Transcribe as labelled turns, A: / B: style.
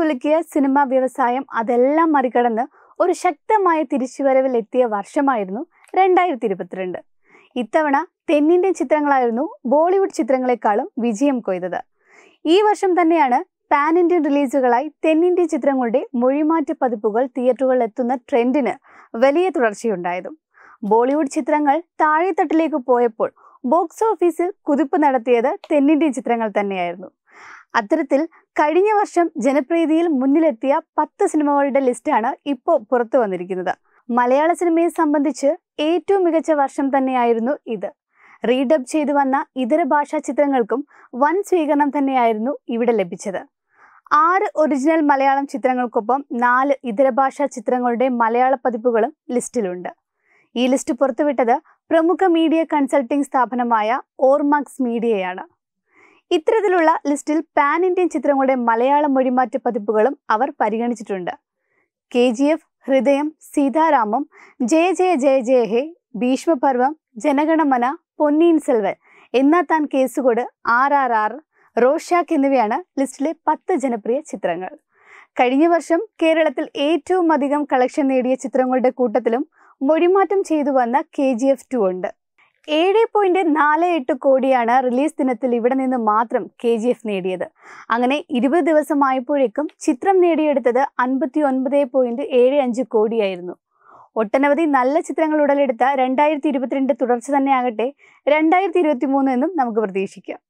A: കുലുക്കിയ cinema വ്യവസായം അതെല്ലാം മറികടന്ന് ഒരു ശക്തമായ തിരിച്ചുവരവിൽ എത്തിയ വർഷമായിരുന്നു രണ്ടായിരത്തി ഇരുപത്തിരണ്ട് ഇത്തവണ തെന്നിന്ത്യൻ ചിത്രങ്ങളായിരുന്നു ബോളിവുഡ് ചിത്രങ്ങളെക്കാളും വിജയം കൊയ്തത് ഈ വർഷം തന്നെയാണ് പാൻ ഇന്ത്യൻ റിലീസുകളായി തെന്നിന്ത്യൻ ചിത്രങ്ങളുടെ മൊഴിമാറ്റ പതിപ്പുകൾ തിയേറ്ററുകളിൽ എത്തുന്ന ട്രെൻഡിന് വലിയ തുടർച്ചയുണ്ടായതും ബോളിവുഡ് ചിത്രങ്ങൾ താഴെത്തട്ടിലേക്ക് പോയപ്പോൾ ബോക്സ് ഓഫീസിൽ കുതിപ്പ് നടത്തിയത് തെന്നിന്ത്യൻ ചിത്രങ്ങൾ തന്നെയായിരുന്നു അത്തരത്തിൽ കഴിഞ്ഞ വർഷം ജനപ്രീതിയിൽ മുന്നിലെത്തിയ പത്ത് സിനിമകളുടെ ലിസ്റ്റാണ് ഇപ്പോൾ പുറത്തു വന്നിരിക്കുന്നത് മലയാള സിനിമയെ സംബന്ധിച്ച് ഏറ്റവും മികച്ച വർഷം തന്നെയായിരുന്നു ഇത് റീഡബ് ചെയ്തു വന്ന ഇതര ഭാഷാ ചിത്രങ്ങൾക്കും വൻ സ്വീകരണം തന്നെയായിരുന്നു ഇവിടെ ലഭിച്ചത് ആറ് ഒറിജിനൽ മലയാളം ചിത്രങ്ങൾക്കൊപ്പം നാല് ഇതര ഭാഷാ ചിത്രങ്ങളുടെ മലയാള പതിപ്പുകളും ലിസ്റ്റിലുണ്ട് ഈ ലിസ്റ്റ് പുറത്തുവിട്ടത് പ്രമുഖ മീഡിയ കൺസൾട്ടിംഗ് സ്ഥാപനമായ ഓർമാക്സ് മീഡിയയാണ് ഇത്തരത്തിലുള്ള ലിസ്റ്റിൽ പാൻ ഇന്ത്യൻ ചിത്രങ്ങളുടെ മലയാള മൊഴിമാറ്റ പതിപ്പുകളും അവർ പരിഗണിച്ചിട്ടുണ്ട് K G F Hridayam Sita Ramam Jaya Jaya Jaya Jaya ഹേ Bheeshma Parvam Jana Gana Mana Ponniyin Selvan Nna Thaan Case Kodu R R R Rorschach എന്നിവയാണ് ലിസ്റ്റിലെ പത്ത് ജനപ്രിയ ചിത്രങ്ങൾ കഴിഞ്ഞ വർഷം കേരളത്തിൽ ഏറ്റവും അധികം കളക്ഷൻ നേടിയ ചിത്രങ്ങളുടെ കൂട്ടത്തിലും മൊഴിമാറ്റം ചെയ്തു വന്ന കെ ജി എഫ് ടു ഉണ്ട് ഏഴ് പോയിന്റ് നാല് എട്ട് കോടിയാണ് റിലീസ് ദിനത്തിൽ ഇവിടെ നിന്ന് മാത്രം കെ ജി എഫ് നേടിയത് അങ്ങനെ ഇരുപത് ദിവസമായപ്പോഴേക്കും ചിത്രം നേടിയെടുത്തത് അൻപത്തി ഒൻപത് പോയിന്റ് ഏഴ് അഞ്ച് കോടിയായിരുന്നു ഒട്ടനവധി നല്ല ചിത്രങ്ങൾ ഉടലെടുത്ത രണ്ടായിരത്തി ഇരുപത്തിരണ്ട് തുടർച്ച തന്നെയാകട്ടെ രണ്ടായിരത്തി ഇരുപത്തി മൂന്ന് എന്നും നമുക്ക് പ്രതീക്ഷിക്കാം